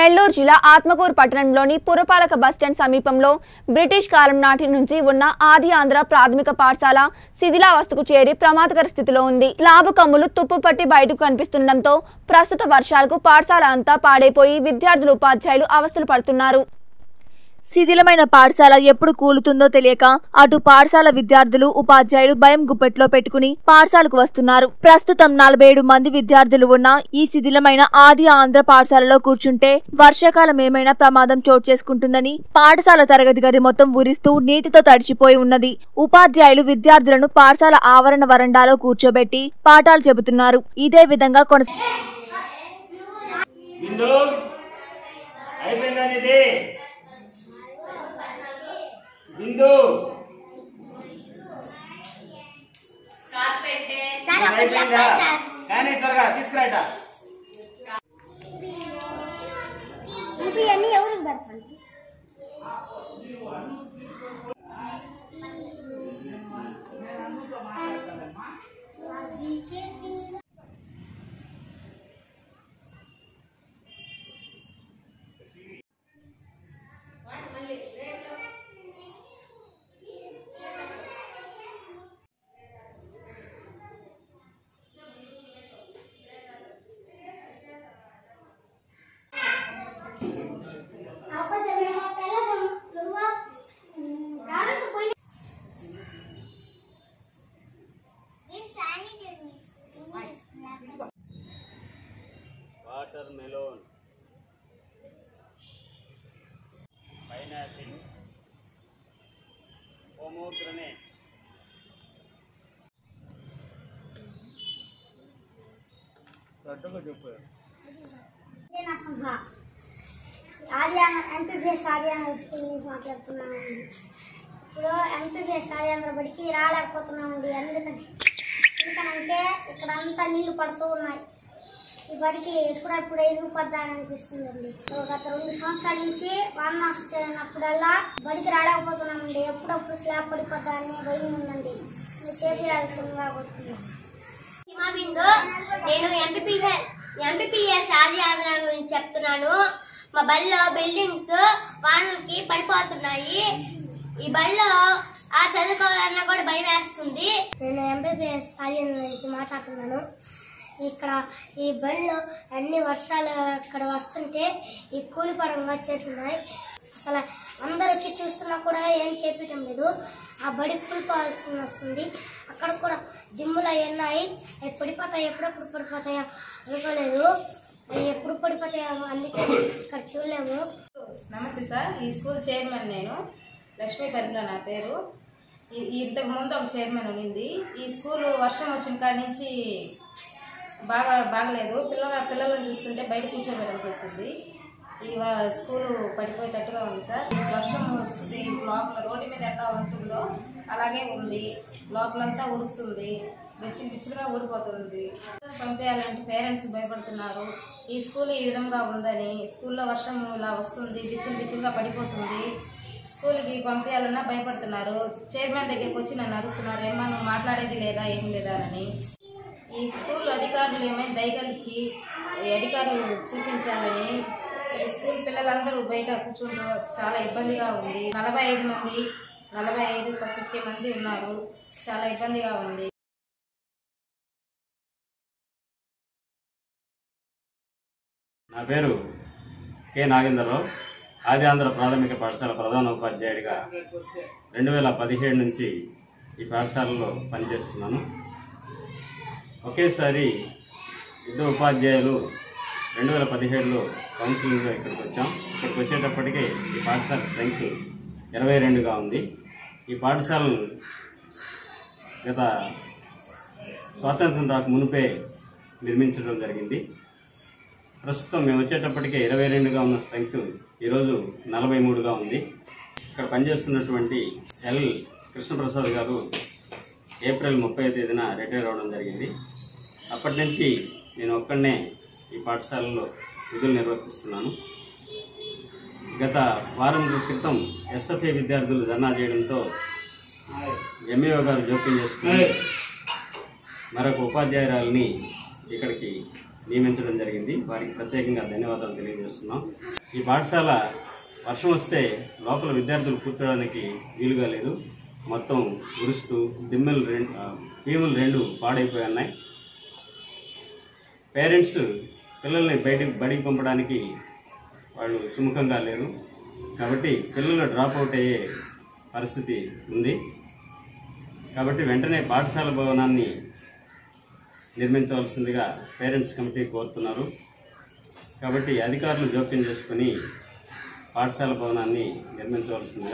నెల్లూరు జిల్లా ఆత్మకూరు పట్టణంలోని పురపాలక బస్టాండ్ సమీపంలో బ్రిటిష్ కాలం నాటి నుంచి ఉన్న ఆది ఆంధ్ర ప్రాథమిక పాఠశాల శిథిలావస్థకు చేరి ప్రమాదకర స్థితిలో ఉంది స్లాబు కమ్ములు తుప్పు పట్టి బయటకు కనిపిస్తుండటంతో ప్రస్తుత వర్షాలకు పాఠశాల అంతా పాడైపోయి విద్యార్థులు ఉపాధ్యాయులు అవస్థలు పడుతున్నారు శిథిలమైన పాఠశాల ఎప్పుడు కూలుతుందో తెలియక అటు పాఠశాల విద్యార్థులు ఉపాధ్యాయులు భయం గుప్పెట్లో పెట్టుకుని పాఠశాలకు వస్తున్నారు ప్రస్తుతం నలభై ఏడు మంది విద్యార్థులు ఉన్న ఈ శిథిలమైన ఆది ఆంధ్ర పాఠశాలలో కూర్చుంటే వర్షాకాలం ఏమైనా ప్రమాదం చోటు చేసుకుంటుందని పాఠశాల తరగతి గది మొత్తం ఉరిస్తూ నీటితో తడిచిపోయి ఉన్నది ఉపాధ్యాయులు విద్యార్థులను పాఠశాల ఆవరణ వరండాలో కూర్చోబెట్టి పాఠాలు చెబుతున్నారు ఇదే విధంగా కొనసా బిందు అయిపోయిందా ఇది బిందు అయిపోయిందా కానీ త్వరగా తీసుకురాట అన్ని ఎవరికి పెడతాను వాటర్ మెలోన్ పైనాపిల్ పోమోగ్రనేట్ చెప్పు ఆర్యాన ఎంపీపీఎస్ ఆర్యాన స్కూల్ నుంచి మాట్లాడుతున్నాను ఇప్పుడు ఎంపీపీఎస్ ఆర్యాంధ్ర బడికి రాలేకపోతున్నామండి ఎందుకంటే ఎందుకనంటే ఇక్కడ అంతా నీళ్లు పడుతూ ఉన్నాయి ఈ బడికి ఎప్పుడప్పుడు ఎగిరిపోద్దాని అనిపిస్తుందండి గత రెండు సంవత్సరాల నుంచి వాన వస్తున్నప్పుడల్లా బడికి రాలేకపోతున్నామండి ఎప్పుడప్పుడు స్లాబ్ పడిపోద్దా అని భయం ఉందండి మీరు చేపించాల్సిందిగా కొడుతున్నాం హిమా బిందు నేను ఎంపీపీఎస్ ఎంపీపీఎస్ ఆది ఆంధ్ర గురించి చెప్తున్నాను మా బడిలో బిల్డింగ్స్ వానలకి పడిపోతున్నాయి ఈ బడిలో ఆ చదువుకోవాలన్నా కూడా భయం వేస్తుంది నేను ఎంబీబీఎస్ ఆర్యన్ నుంచి మాట్లాడుతున్నాను ఇక్కడ ఈ బడిలో అన్ని వర్షాలు ఇక్కడ వస్తుంటే ఈ కూలిపడంగా చేస్తున్నాయి అసలు అందరూ వచ్చి చూస్తున్నా కూడా ఏం చేపించడం లేదు ఆ బడి కూలిపోవాల్సి వస్తుంది అక్కడ కూడా దిమ్ములు అవి ఉన్నాయి అవి పడిపోతాయి ఎప్పుడెప్పుడు పడిపోతాయో అనుకోలేదు అవి ఎప్పుడు పడిపోతాయో అందుకే ఇక్కడ చూడలేము నమస్తే సార్ ఈ స్కూల్ చైర్మన్ నేను లక్ష్మీ పరిమళ నా పేరు ఈ- ఈ ఇంతకు ముందు ఒక చైర్మన్ ఉంది ఈ స్కూల్ వర్షం వచ్చిన కాడి నుంచి బాగా బాగలేదు పిల్లల పిల్లలను చూస్తుంటే బయట కూర్చోబెట్టాల్సి వచ్చింది ఈ వ- స్కూల్ పడిపోయేటట్టుగా ఉంది సార్ వర్షం వస్తుంది లోపల రోడ్డు మీద ఎట్లా ఉంటుందో అలాగే ఉంది లోపలంతా ఉరుస్తుంది బిచ్చి బిచ్చులుగా ఊడిపోతుంది పంపేయాలంటే పేరెంట్స్ భయపడుతున్నారు ఈ స్కూల్ ఈ విధంగా ఉందని స్కూల్లో వర్షం ఇలా వస్తుంది బిచ్చులు బిచ్చులుగా పడిపోతుంది స్కూల్కి పంపించాలన్నా భయపడుతున్నారు చైర్మన్ దగ్గరికి వచ్చి నన్ను అరుస్తున్నారు ఏమన్నా నువ్వు మాట్లాడేది లేదా ఏం లేదా అని ఈ స్కూల్ అధికారులు ఏమైనా దయగలిచి ఈ అధికారులు చూపించాలని ఈ స్కూల్ పిల్లలందరూ బయట కూర్చుంటూ చాలా ఇబ్బందిగా ఉంది నలభై ఐదు మంది నలభై ఐదు ఫిఫ్టీ మంది ఉన్నారు చాలా ఇబ్బందిగా ఉంది నా పేరు కె నాగేంద్రరావు ఆది ఆంధ్ర ప్రాథమిక పాఠశాల ప్రధాన ఉపాధ్యాయుడిగా రెండు వేల పదిహేడు నుంచి ఈ పాఠశాలలో పనిచేస్తున్నాను ఒకేసారి ఇద్దరు ఉపాధ్యాయులు రెండు వేల పదిహేడులో కౌన్సిలింగ్లో ఇక్కడికి వచ్చాం ఇక్కడికి వచ్చేటప్పటికే ఈ పాఠశాల స్ట్రెంగ్త్ ఇరవై రెండుగా ఉంది ఈ పాఠశాలను గత స్వాతంత్రం రాక మునిపే నిర్మించడం జరిగింది ప్రస్తుతం మేము వచ్చేటప్పటికే ఇరవై రెండుగా ఉన్న స్ట్రెంగ్త్ ఈరోజు నలభై మూడుగా ఉంది ఇక్కడ పనిచేస్తున్నటువంటి ఎల్ కృష్ణప్రసాద్ గారు ఏప్రిల్ ముప్పై తేదీన రిటైర్ అవ్వడం జరిగింది అప్పటి నుంచి నేను ఒక్కడనే ఈ పాఠశాలలో విధులు నిర్వర్తిస్తున్నాను గత వారం క్రితం ఎస్ఎఫ్ఏ విద్యార్థులు ధర్నా చేయడంతో ఎంఏఓ గారు జోక్యం చేసుకుని మరొక ఉపాధ్యాయురాలని ఇక్కడికి నియమించడం జరిగింది వారికి ప్రత్యేకంగా ధన్యవాదాలు తెలియజేస్తున్నాం ఈ పాఠశాల వర్షం వస్తే లోపల విద్యార్థులు కూర్చోడానికి వీలుగా లేదు మొత్తం ఉరుస్తూ దిమ్మెలు రెండు ఆ, భీములు రెండు పాడైపోయి ఉన్నాయి పేరెంట్స్ పిల్లల్ని బయటికి బడికి పంపడానికి వాళ్ళు సుముఖంగా లేరు కాబట్టి పిల్లలు డ్రాప్ అవుట్ అయ్యే పరిస్థితి ఉంది కాబట్టి వెంటనే పాఠశాల భవనాన్ని నిర్మించవలసిందిగా పేరెంట్స్ కమిటీ కోరుతున్నారు కాబట్టి అధికారులు జోక్యం చేసుకుని పాఠశాల భవనాన్ని నిర్మించవలసిందిగా